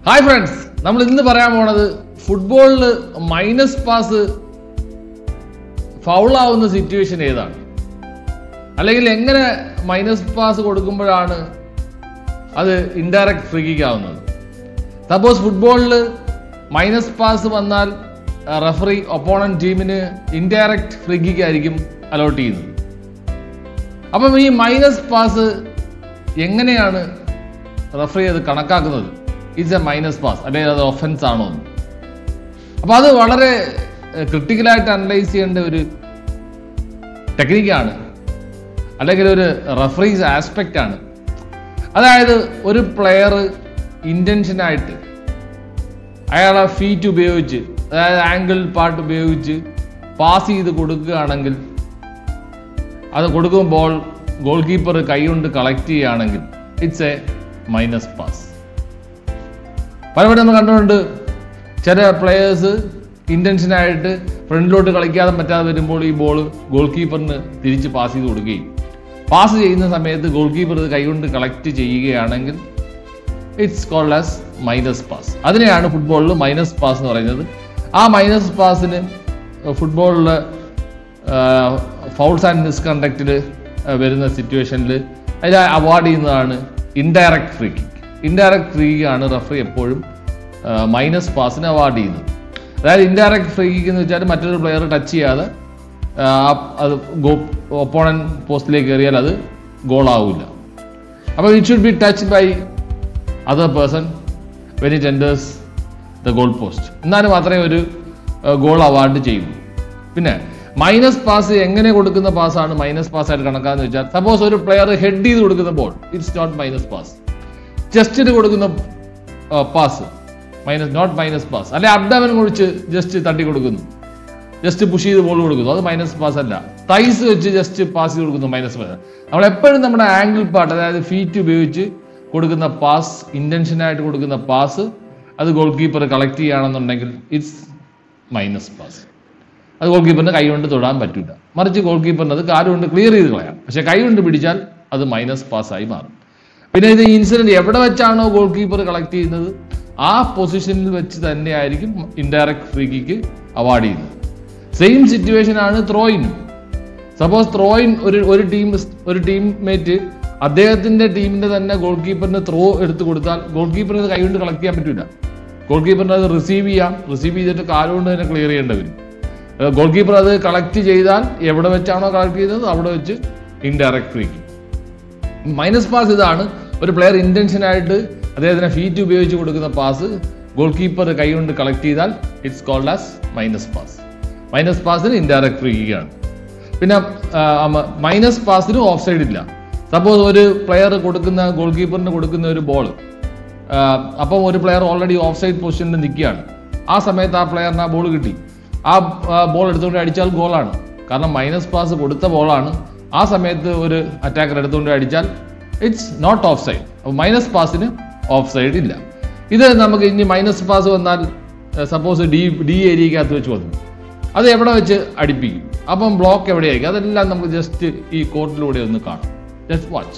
hi friends നമ്മൾ ഇന്ന് പറയാൻ പോണത് ഫുട്ബോളിൽ മൈനസ് പാസ് ഫൗളാവുന്ന സിറ്റുവേഷൻ ഏതാണ് അല്ലെങ്കിൽ എങ്ങനെ മൈനസ് പാസ് കൊടുക്കുമ്പോഴാണ് അത് ഇൻഡയറക്റ്റ് ഫ്രീ കിക്ക് ആവുന്നത് സപ്പോസ് ഫുട്ബോളിൽ മൈനസ് പാസ് വന്നാൽ റഫറി ഒപ്പോണന്റ് ടീമിന് ഇൻഡയറക്റ്റ് ഫ്രീ കിക്ക് ആയിരിക്കും അലോട്ട് ചെയ്യുന്നത് അപ്പം ഈ മൈനസ് പാസ് എങ്ങനെയാണ് റഫറി അത് കണക്കാക്കുന്നത് ഇറ്റ്സ് എ മൈനസ് പാസ് അല്ലെങ്കിൽ അത് ഒഫൻസ് ആണോ എന്ന് അപ്പോൾ അത് വളരെ ക്രിട്ടിക്കലായിട്ട് അനലൈസ് ചെയ്യേണ്ട ഒരു ടെക്നിക്കാണ് അല്ലെങ്കിൽ ഒരു റഫറീസ് ആസ്പെക്റ്റ് ആണ് അതായത് ഒരു പ്ലെയർ ഇൻറ്റൻഷനായിട്ട് അയാളെ ഫീറ്റ് ഉപയോഗിച്ച് അതായത് ആംഗിൾ പാർട്ട് ഉപയോഗിച്ച് പാസ് ചെയ്ത് കൊടുക്കുകയാണെങ്കിൽ അത് കൊടുക്കുമ്പോൾ ഗോൾ കീപ്പർ കൈകൊണ്ട് കളക്ട് ചെയ്യുകയാണെങ്കിൽ ഇറ്റ്സ് എ മൈനസ് പാസ് പലപ്പോഴും നമ്മൾ കണ്ടുകൊണ്ട് ചില പ്ലെയേഴ്സ് ഇൻറ്റൻഷനായിട്ട് ഫ്രണ്ടിലോട്ട് കളിക്കാതെ പറ്റാതെ വരുമ്പോൾ ഈ ബോൾ ഗോൾ കീപ്പറിന് തിരിച്ച് പാസ് ചെയ്ത് കൊടുക്കുകയും പാസ് ചെയ്യുന്ന സമയത്ത് ഗോൾ കീപ്പർ ഇത് കൈകൊണ്ട് കളക്ട് ചെയ്യുകയാണെങ്കിൽ it's called as minus pass അതിനെയാണ് ഫുട്ബോളിൽ മൈനസ് പാസ് എന്ന് പറയുന്നത് ആ മൈനസ് പാസിന് ഫുട്ബോളിൽ ഫൗൾസ് ആൻഡ് മിസ്കണ്ടക്റ്റിൽ വരുന്ന സിറ്റുവേഷനിൽ അതിൽ അവാർഡ് ചെയ്യുന്നതാണ് indirect free kick indirect free ആണ് റഫറി എപ്പോഴും മൈനസ് പാസിന് അവാർഡ് ചെയ്യുന്നത് അതായത് ഇൻഡയറക്റ്റ് ഫ്രീ കിക്ക് എന്ന് വെച്ചാൽ മറ്റൊരു പ്ലെയർ ടച്ച് ചെയ്യാതെ ആ, അത് ഗോ ഒപ്പോണൻ പോസ്റ്റിലേക്ക് കയറിയാൽ അത് ഗോളാവില്ല അപ്പോൾ it should be touch by other person when it enters the goal post എന്നാൽ മാത്രമേ ഒരു ഗോൾ അവാർഡ് ചെയ്യൂ പിന്നെ മൈനസ് പാസ് എങ്ങനെ കൊടുക്കുന്ന പാസ്സാണ് മൈനസ് പാസ് ആയിട്ട് കണക്കാന്ന് വെച്ചാൽ സപ്പോസ് ഒരു പ്ലെയർ ഹെഡ് ചെയ്ത് കൊടുക്കുന്ന ball it's not minus pass ചെസ്റ്റിന് കൊടുക്കുന്ന pass minus not minus pass അല്ലെ അബ്ഡാമൻ കുഴിച്ച് ജസ്റ്റ് തട്ടി കൊടുക്കുന്നു ജസ്റ്റ് പുഷ് ചെയ്ത് ബോൾ കൊടുക്കുന്നു അത് മൈനസ് പാസ് അല്ല തൈസ് വെച്ച് ജസ്റ്റ് പാസ് ചെയ്ത് കൊടുക്കുന്നു മൈനസ് പാസ് നമ്മൾ എപ്പോഴും നമ്മുടെ ആംഗിൾ പാർട്ട് അതായത് ഫീറ്റ് ഉപയോഗിച്ച് കൊടുക്കുന്ന പാസ് ഇന്റൻഷനായിട്ട് കൊടുക്കുന്ന പാസ് അത് ഗോൾ കീപ്പർ കളക്ട് ചെയ്യുകയാണെന്നുണ്ടെങ്കിൽ ഇറ്റ്സ് മൈനസ് പാസ് അത് ഗോൾ കീപ്പറിന് കൈ കൊണ്ട് തൊടാൻ പറ്റില്ല മറിച്ച് ഗോൾ കീപ്പറിന് അത് കാലുകൊണ്ട് ക്ലിയർ ചെയ്ത് കളയാം പക്ഷെ കൈ കൊണ്ട് പിടിച്ചാൽ അത് മൈനസ് പാസ്സായി മാറും പിന്നെ ഇത് ഇൻസിഡന്റ് എവിടെ വെച്ചാണോ ഗോൾ കീപ്പർ കളക്ട് ചെയ്യുന്നത് ആ പൊസിഷനിൽ വെച്ച് തന്നെയായിരിക്കും ഇൻഡയറക്റ്റ് ഫ്രീ കിക്ക് അവാർഡ് ചെയ്യുന്നത് സെയിം സിറ്റുവേഷൻ ആണ് ത്രോയിനും സപ്പോസ് ത്രോയിൻ ഒരു ഒരു ടീം ഒരു ടീം മേറ്റ് അദ്ദേഹത്തിന്റെ ടീമിന്റെ തന്നെ ഗോൾ കീപ്പറിന് ത്രോ എടുത്ത് കൊടുത്താൽ ഗോൾ കീപ്പറിന് ഇത് കൈകൊണ്ട് കളക്ട് ചെയ്യാൻ പറ്റില്ല ഗോൾ കീപ്പറിന് അത് റിസീവ് ചെയ്യാം റിസീവ് ചെയ്തിട്ട് കാലുകൊണ്ട് തന്നെ ക്ലിയർ ചെയ്യേണ്ടി വരും ഗോൾ കീപ്പർ അത് കളക്ട് ചെയ്താൽ എവിടെ വെച്ചാണോ കളക്ട് ചെയ്തത് അവിടെ വെച്ച് ഇൻഡയറക്റ്റ് ഫ്രീ മൈനസ് പാസ് ഇതാണ് ഒരു പ്ലെയർ ഇന്റൻഷനായിട്ട് അദ്ദേഹത്തിന് ഫീറ്റ് ഉപയോഗിച്ച് കൊടുക്കുന്ന പാസ് ഗോൾ കീപ്പർ കൈകൊണ്ട് കളക്ട് ചെയ്താൽ it's called as minus pass minus പാസിന് ഇൻഡയറക്റ്റ് ഫ്രീ ആണ് പിന്നെ മൈനസ് പാസിന് ഓഫ് സൈഡ് ഇല്ല സപ്പോസ് ഒരു പ്ലെയർ കൊടുക്കുന്ന ഗോൾ കീപ്പറിന് കൊടുക്കുന്ന ഒരു ബോൾ അപ്പം ഒരു പ്ലെയർ ഓൾറെഡി ഓഫ് സൈഡ് പൊസിഷനിൽ നിൽക്കുകയാണ് ആ സമയത്ത് ആ പ്ലെയറിന് ആ ബോൾ കിട്ടി ആ ബോൾ എടുത്തുകൊണ്ട് അടിച്ചാൽ ഗോളാണ് കാരണം മൈനസ് പാസ് കൊടുത്ത ബോളാണ് ആ സമയത്ത് ഒരു അറ്റാക്കർ എടുത്തുകൊണ്ട് അടിച്ചാൽ ഇറ്റ്സ് നോട്ട് ഓഫ് സൈഡ് അപ്പോൾ മൈനസ് പാസിന് ഓഫ് സൈഡ് ഇല്ല ഇത് നമുക്ക് ഇനി മൈനസ് പാസ് വന്നാൽ സപ്പോസ് ഡി ഡി ഏരിയക്കകത്ത് വെച്ച് വന്നു അത് എവിടെ വെച്ച് അടിപ്പിക്കും അപ്പം ബ്ലോക്ക് എവിടെയായിരിക്കും അതെല്ലാം നമുക്ക് ജസ്റ്റ് ഈ കോർട്ടിലൂടെ ഒന്ന് കാണാം ജസ്റ്റ് വാച്ച്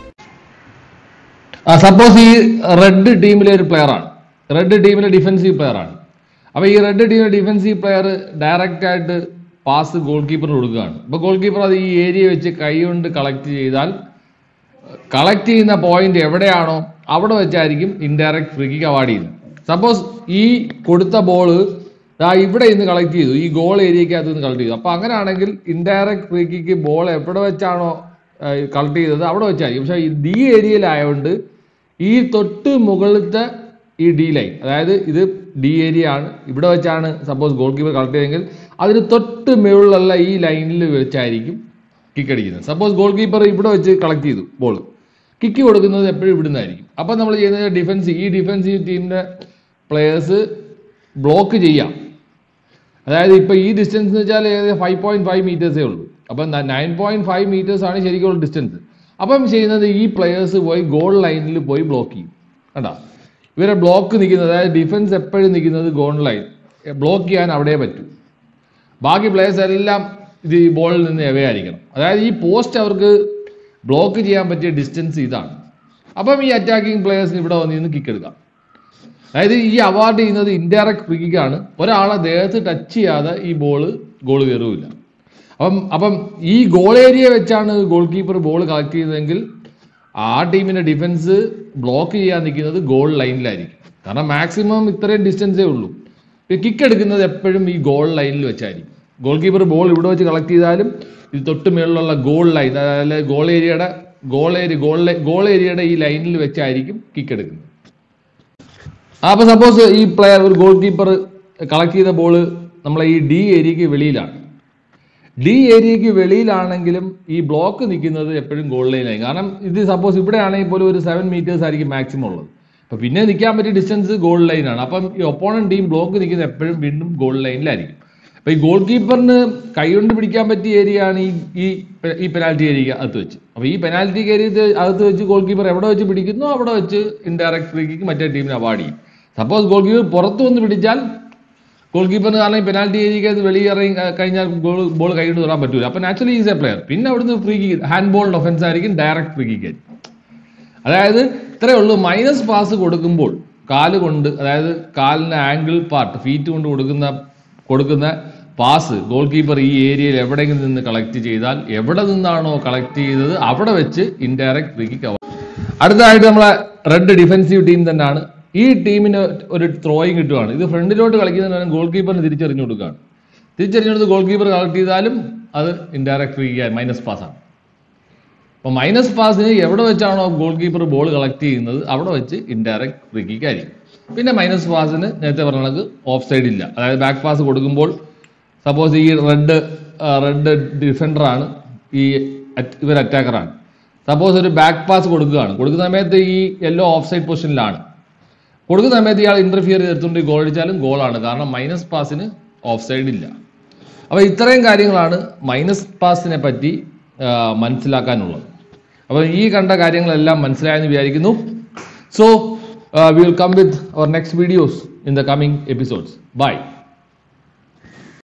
സപ്പോസ് ഈ റെഡ് ടീമിലെ ഒരു പ്ലെയർ ആണ് റെഡ് ടീമിലെ ഡിഫൻസീവ് പ്ലെയർ ആണ് അപ്പോൾ ഈ റെഡ് ടീമിലെ ഡിഫൻസീവ് പ്ലെയർ ഡയറക്റ്റ് ആയിട്ട് പാസ് ഗോൾ കീപ്പറിന് കൊടുക്കുകയാണ് അപ്പോൾ ഗോൾ കീപ്പർ അത് ഈ ഏരിയ വെച്ച് കൈ കൊണ്ട് കളക്ട് ചെയ്താൽ കളക്ട് ചെയ്യുന്ന പോയിന്റ് എവിടെയാണോ അവിടെ വെച്ചായിരിക്കും ഇൻഡയറക്റ്റ് ഫ്രീ കിക്ക് അവാർഡ് ചെയ്യുന്നത് സപ്പോസ് ഈ കൊടുത്ത ബോള് ദാ ഇവിടെ നിന്ന് കളക്ട് ചെയ്തു ഈ ഗോൾ ഏരിയക്കകത്ത് നിന്ന് കളക്ട് ചെയ്തു അപ്പൊ അങ്ങനെയാണെങ്കിൽ ഇൻഡയറക്റ്റ് ഫ്രീ കിക്ക് ബോൾ എവിടെ വെച്ചാണോ കളക്ട് ചെയ്തത് അവിടെ വെച്ചായിരിക്കും പക്ഷേ ഈ ഡി ഏരിയയിലായതുകൊണ്ട് ഈ തൊട്ട് മുകളിലത്തെ ഈ ഡി ലൈൻ അതായത് ഇത് ഡി ഏരിയ ആണ് ഇവിടെ വെച്ചാണ് സപ്പോസ് ഗോൾ കീപ്പർ കളക്ട് ചെയ്തെങ്കിൽ അതിന് തൊട്ട് മുകളിലുള്ള ഈ ലൈനിൽ വെച്ചായിരിക്കും കിക്ക് അടിക്കുന്നത് സപ്പോസ് ഗോൾ കീപ്പർ ഇവിടെ വെച്ച് കളക്ട് ചെയ്തു ബോൾ കിക്ക് കൊടുക്കുന്നത് എപ്പോഴും ഇവിടുന്നായിരിക്കും അപ്പം നമ്മൾ ചെയ്യുന്നത് ഡിഫൻസ് ഈ ഡിഫൻസീവ് ടീമിന്റെ പ്ലേയേഴ്സ് ബ്ലോക്ക് ചെയ്യാം അതായത് ഇപ്പൊ ഈ ഡിസ്റ്റൻസ് എന്ന് വെച്ചാൽ ഏകദേശം ഫൈവ് പോയിന്റ് ഫൈവ് മീറ്റേഴ്സേ ഉള്ളൂ അപ്പം നയൻ പോയിന്റ് ഫൈവ് മീറ്റേഴ്സ് ആണ് ശരിക്കുള്ള ഡിസ്റ്റൻസ് അപ്പം ചെയ്യുന്നത് ഈ പ്ലേയേഴ്സ് പോയി ഗോൾ ലൈനിൽ പോയി ബ്ലോക്ക് ചെയ്യും കണ്ടാ ഇവരെ ബ്ലോക്ക് നിൽക്കുന്നത് അതായത് ഡിഫൻസ് എപ്പോഴും നിൽക്കുന്നത് ഗോൾ ലൈൻ ബ്ലോക്ക് ചെയ്യാൻ അവിടെ പറ്റൂ ബാക്കി പ്ലേയേഴ്സ് എല്ലാം ഇത് ഈ ബോളിൽ നിന്ന് എവേ ആയിരിക്കണം അതായത് ഈ പോസ്റ്റ് അവർക്ക് ബ്ലോക്ക് ചെയ്യാൻ പറ്റിയ ഡിസ്റ്റൻസ് ഇതാണ് അപ്പം ഈ അറ്റാക്കിംഗ് പ്ലേയേഴ്സിന് ഇവിടെ വന്ന് നിന്ന് കിക്ക് എടുക്കാം അതായത് ഈ അവാർഡ് ചെയ്യുന്നത് ഇൻഡയറക്ട് ഫ്രീ കിക്കാണ് ഒരാളെ ദേഹത്ത് ടച്ച് ചെയ്യാതെ ഈ ബോള് ഗോൾ കയറുമില്ല അപ്പം അപ്പം ഈ ഗോൾ ഏരിയ വെച്ചാണ് ഗോൾ കീപ്പർ ബോൾ കളക്ട് ചെയ്തതെങ്കിൽ ആ ടീമിന്റെ ഡിഫൻസ് ബ്ലോക്ക് ചെയ്യാൻ നിൽക്കുന്നത് ഗോൾ ലൈനിലായിരിക്കും കാരണം മാക്സിമം ഇത്രയും ഡിസ്റ്റൻസേ ഉള്ളൂ കിക്ക് എടുക്കുന്നത് എപ്പോഴും ഈ ഗോൾ ലൈനിൽ വെച്ചായിരിക്കും ഗോൾ കീപ്പർ ബോൾ ഇവിടെ വെച്ച് കളക്ട് ചെയ്താലും ഇത് തൊട്ട് മേളിലുള്ള ഗോൾ ലൈൻ അതായത് ഗോൾ ഏരിയയുടെ ഗോൾ ഏരിയ ഗോൾ ഗോൾ ഏരിയയുടെ ഈ ലൈനിൽ വെച്ചായിരിക്കും കിക്ക് എടുക്കുന്നത് ആ, അപ്പൊ സപ്പോസ് ഈ പ്ലെയർ ഒരു ഗോൾ കീപ്പർ കളക്ട് ചെയ്ത ബോൾ നമ്മളെ ഈ ഡി ഏരിയക്ക് വെളിയിലാണ് ഡി ഏരിയക്ക് വെളിയിലാണെങ്കിലും ഈ ബ്ലോക്ക് നിൽക്കുന്നത് എപ്പോഴും ഗോൾ ലൈനായി കാരണം ഇത് സപ്പോസ് ഇവിടെ ആണെങ്കിൽ പോലും ഒരു സെവൻ മീറ്റേഴ്സ് ആയിരിക്കും മാക്സിമം ഉള്ളത് അപ്പൊ പിന്നെ നിൽക്കാൻ പറ്റിയ ഡിസ്റ്റൻസ് ഗോൾ ലൈനാണ് അപ്പം ഈ ഒപ്പോണന്റ് ടീം ബ്ലോക്ക് നിൽക്കുന്നത് എപ്പോഴും വീണ്ടും ഗോൾ ലൈനിലായിരിക്കും അപ്പൊ ഈ ഗോൾ കീപ്പറിന് കൈകൊണ്ട് പിടിക്കാൻ പറ്റിയ ഏരിയ ആണ് ഈ ഈ പെ- ഈ പെനാൽറ്റി ഏരിയ അകത്ത് വെച്ച് അപ്പൊ ഈ പെനാൽറ്റി ഏരിയ അകത്ത് വെച്ച് ഗോൾ കീപ്പർ എവിടെ വെച്ച് പിടിക്കുന്നു അവിടെ വെച്ച് ഇൻഡയറക്ട് ഫ്രീ കിക്ക് മറ്റേ ടീമിന് അവാർഡ് ചെയ്യും സപ്പോസ് ഗോൾ കീപ്പർ പുറത്ത് വന്ന് പിടിച്ചാൽ ഗോൾ കീപ്പറിന് കാരണം പെനാൽറ്റി ഏരിയക്ക് വെളിയിറങ്ങി ക- കഴിഞ്ഞാൽ ഗോൾ ബോൾ കൈകൊണ്ട് തൊടാൻ പറ്റൂല അപ്പൊ നാച്ചുറലി ഈസ് എ പ്ലെയർ പിന്നെ അവിടുന്ന് ഫ്രീ കിക്ക് ഹാൻഡ് ബോളിന്റെ ഒഫൻസ് ആയിരിക്കും ഡയറക്റ്റ് ഫ്രീ കിക്ക് ആയിരിക്കും അതായത് ഇത്രയേ ഉള്ളൂ മൈനസ് പാസ് കൊടുക്കുമ്പോൾ കാല് കൊണ്ട് അതായത് കാലിന്റെ ആംഗിൾ പാർട്ട് ഫീറ്റ് കൊണ്ട് കൊടുക്കുന്ന കൊടുക്കുന്ന പാസ് ഗോൾ കീപ്പർ ഈ ഏരിയയിൽ എവിടെയെങ്കിലും നിന്ന് കളക്ട് ചെയ്താൽ എവിടെ നിന്നാണോ കളക്ട് ചെയ്തത് അവിടെ വെച്ച് ഇൻഡയറക്ട് ഫ്രീ കിക്ക് അടുത്തതായിട്ട് നമ്മളെ റെഡ് ഡിഫൻസീവ് ടീം തന്നെയാണ് ഈ ടീമിന് ഒരു ത്രോയിങ് കിട്ടുകയാണ് ഇത് ഫ്രണ്ടിലോട്ട് കളിക്കുന്നതിന് ഗോൾ കീപ്പറിന് തിരിച്ചറിഞ്ഞു കൊടുക്കുകയാണ് തിരിച്ചറിഞ്ഞെടുത്ത് ഗോൾ കീപ്പർ കളക്ട് ചെയ്താലും അത് ഇൻഡയറക്ട് ഫ്രീ മൈനസ് പാസ് ആണ് അപ്പൊ മൈനസ് പാസിന് എവിടെ വെച്ചാണോ ഗോൾ കീപ്പർ ബോൾ കളക്ട് ചെയ്യുന്നത് അവിടെ വെച്ച് ഇൻഡയറക്ട് ഫ്രീ കിക്ക് ആയിരിക്കും പിന്നെ മൈനസ് പാസിന് നേരത്തെ പറഞ്ഞ കണക്ക് ഓഫ് സൈഡ് ഇല്ല അതായത് ബാക്ക് പാസ് കൊടുക്കുമ്പോൾ സപ്പോസ് ഈ റെഡ് റെഡ് ഡിഫൻഡർ ആണ് ഈ at- ഇവർ അറ്റാക്കറാണ് സപ്പോസ് ഒരു ബാക്ക് പാസ് കൊടുക്കുകയാണ് കൊടുക്കുന്ന സമയത്ത് ഈ യെല്ലോ ഓഫ് സൈഡ് പൊസിഷനിലാണ് കൊടുക്കുന്ന സമയത്ത് ഇയാൾ ഇന്റർഫിയർ ചെയ്തെടുത്തുകൊണ്ട് ഗോൾ അടിച്ചാലും ഗോളാണ് കാരണം മൈനസ് പാസിന് ഓഫ് സൈഡ് ഇല്ല അപ്പോൾ ഇത്രയും കാര്യങ്ങളാണ് മൈനസ് പാസിനെ പറ്റി ആ, മനസ്സിലാക്കാനുള്ളത് അപ്പോൾ ഈ കണ്ട കാര്യങ്ങളെല്ലാം മനസ്സിലായെന്ന് വിചാരിക്കുന്നു so we will come with our next videos in the coming episodes by